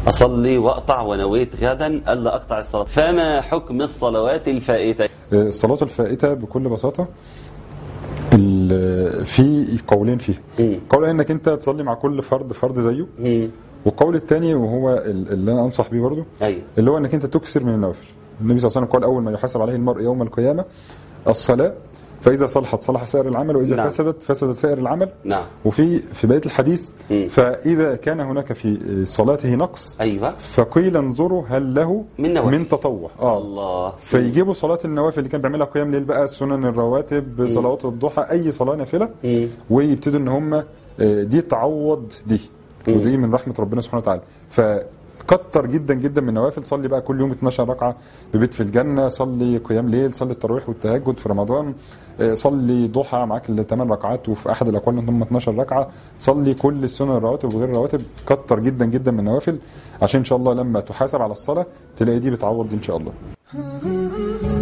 اصلي واقطع ونويت غدا الا اقطع الصلاه فما حكم الصلوات الفائته الصلاة الفائتة بكل بساطة ال- في قولين فيها مم. قول انك انت تصلي مع كل فرد فرد زيه مم. والقول الثاني وهو ال- اللي انا انصح بيه برضه ايوه اللي هو انك انت تكثر من النوافل النبي صلى الله عليه وسلم قال اول ما يحاسب عليه المرء يوم القيامه الصلاه فاذا صلحت صلح سائر العمل واذا نعم. فسدت فسد سائر العمل نعم وفي في بقيه الحديث مم. فاذا كان هناك في صلاته نقص ايوه فقيل انظروا هل له من نوافل. من تطوع اه الله فيجيبوا صلاه النوافل اللي كان بيعملها قيام ليل بقى سنن الرواتب صلوات الضحى اي صلاه نافله مم. ويبتدوا ان هم آه، دي تعوض دي مم. ودي من رحمه ربنا سبحانه وتعالى فكتر جدا جدا من النوافل صلي بقى كل يوم 12 ركعه ببيت في الجنه صلي قيام ليل صلي التراويح والتهجد في رمضان آه، صلي ضحى معاك الثمان ركعات وفي احد الاقوال ان هم 12 ركعه صلي كل السنن الرواتب وغير الرواتب كتر جدا جدا من النوافل عشان ان شاء الله لما تحاسب على الصلاه تلاقي دي بتعوض دي ان شاء الله